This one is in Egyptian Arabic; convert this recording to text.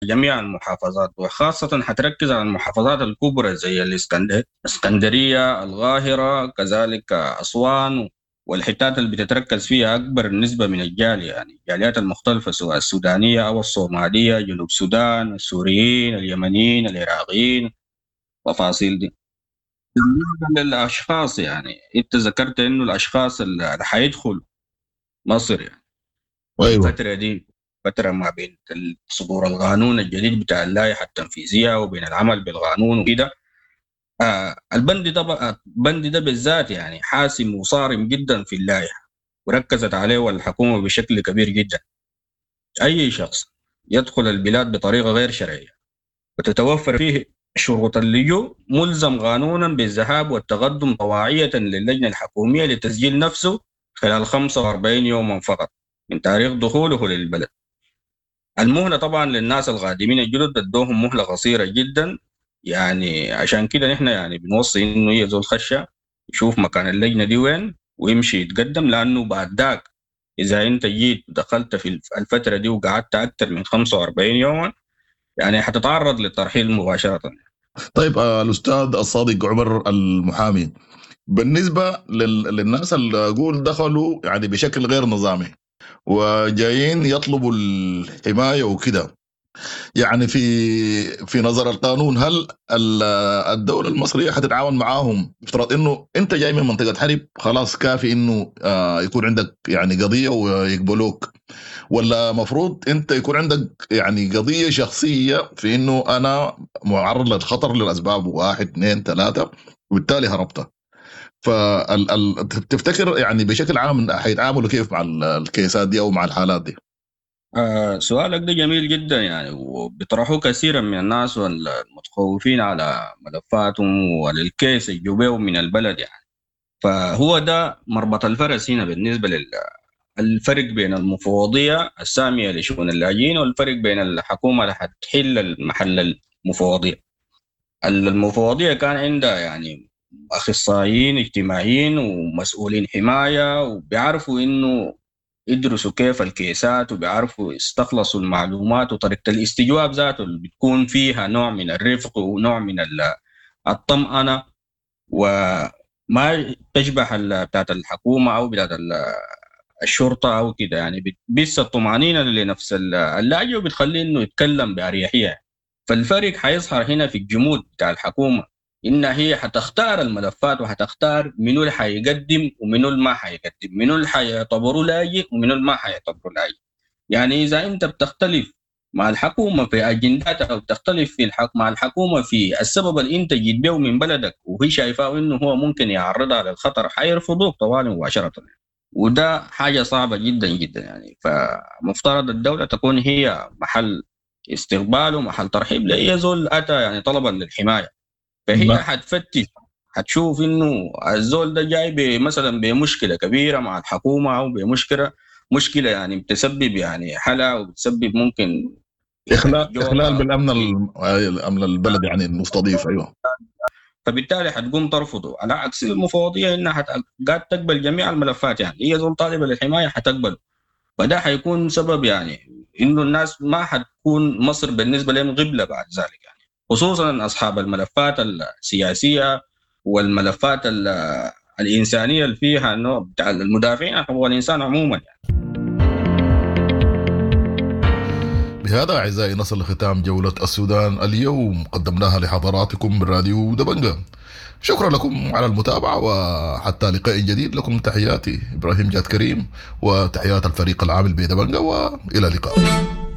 جميع المحافظات وخاصة حتركز على المحافظات الكبرى زي الإسكندرية القاهرة كذلك أسوان والحتات اللي بتتركز فيها أكبر نسبة من الجالية يعني الجاليات المختلفة سواء السودانية أو الصومالية جنوب السودان السوريين اليمنيين العراقيين تفاصيل دي بالنسبة للأشخاص يعني أنت ذكرت إنه الأشخاص اللي حيدخلوا مصر يعني أيوة. الفترة دي فترة ما بين صدور القانون الجديد بتاع اللائحة التنفيذية وبين العمل بالقانون وكده آه البند ده البند ده بالذات يعني حاسم وصارم جدا في اللائحة وركزت عليه الحكومة بشكل كبير جدا أي شخص يدخل البلاد بطريقة غير شرعية وتتوفر فيه شروط اللجوء ملزم قانونا بالذهاب والتقدم طواعية للجنة الحكومية لتسجيل نفسه خلال 45 يوما فقط من تاريخ دخوله للبلد المهلة طبعا للناس القادمين الجدد ادوهم مهلة قصيرة جدا يعني عشان كده نحن يعني بنوصي انه يزول خشة يشوف مكان اللجنة دي وين ويمشي يتقدم لانه بعد ذاك اذا انت جيت دخلت في الفترة دي وقعدت اكثر من 45 يوما يعني حتتعرض للترحيل مباشرة طيب آه الاستاذ الصادق عمر المحامي بالنسبة للناس اللي أقول دخلوا يعني بشكل غير نظامي وجايين يطلبوا الحماية وكده يعني في في نظر القانون هل الدولة المصرية حتتعاون معاهم افترض انه انت جاي من منطقة حرب خلاص كافي انه آه يكون عندك يعني قضية ويقبلوك ولا مفروض انت يكون عندك يعني قضية شخصية في انه انا معرض للخطر للاسباب واحد اثنين ثلاثة وبالتالي هربت فتفتكر يعني بشكل عام حيتعاملوا كيف مع الكيسات دي او مع الحالات دي؟ آه سؤالك ده جميل جدا يعني وبيطرحوه كثيرا من الناس والمتخوفين على ملفاتهم وللكيس يجوا من البلد يعني فهو ده مربط الفرس هنا بالنسبه لل الفرق بين المفوضيه الساميه لشؤون اللاجئين والفرق بين الحكومه اللي حتحل المحل المفوضيه المفوضيه كان عندها يعني اخصائيين اجتماعيين ومسؤولين حمايه وبيعرفوا انه يدرسوا كيف الكيسات وبيعرفوا يستخلصوا المعلومات وطريقه الاستجواب ذاته اللي بتكون فيها نوع من الرفق ونوع من الطمأنه وما تشبه بتاعت الحكومه او بتاعت الشرطه او كده يعني بس الطمانينه لنفس اللاجئ وبتخليه انه يتكلم باريحيه فالفرق حيظهر هنا في الجمود بتاع الحكومه انها هي حتختار الملفات وحتختار منو اللي حيقدم ومنو اللي ما حيقدم منو اللي حيعتبروا لاجئ ومنو اللي ما حيعتبروا لاجئ يعني اذا انت بتختلف مع الحكومه في اجنداتها او بتختلف في الحك... مع الحكومه في السبب اللي انت جيت به من بلدك وهي شايفاه انه هو ممكن يعرضها للخطر حيرفضوك طوال مباشره وده حاجه صعبه جدا جدا يعني فمفترض الدوله تكون هي محل استقبال ومحل ترحيب لاي زول اتى يعني طلبا للحمايه فهي حتفتش حتشوف انه الزول ده جاي مثلا بمشكله كبيره مع الحكومه او بمشكله مشكله يعني بتسبب يعني حلا وبتسبب ممكن اخلال اخلال بالامن الامن البلد يعني المستضيف ايوه فبالتالي حتقوم ترفضه على عكس المفوضيه انها قاعد تقبل جميع الملفات يعني هي زول طالبه للحمايه حتقبل فده حيكون سبب يعني انه الناس ما حتكون مصر بالنسبه لهم غبله بعد ذلك يعني خصوصا اصحاب الملفات السياسيه والملفات الانسانيه اللي فيها انه بتاع المدافعين هو الانسان عموما يعني. بهذا أعزائي نصل لختام جولة السودان اليوم قدمناها لحضراتكم من راديو دبنجة شكرا لكم على المتابعة وحتى لقاء جديد لكم تحياتي إبراهيم جاد كريم وتحيات الفريق العامل بدبنجة وإلى اللقاء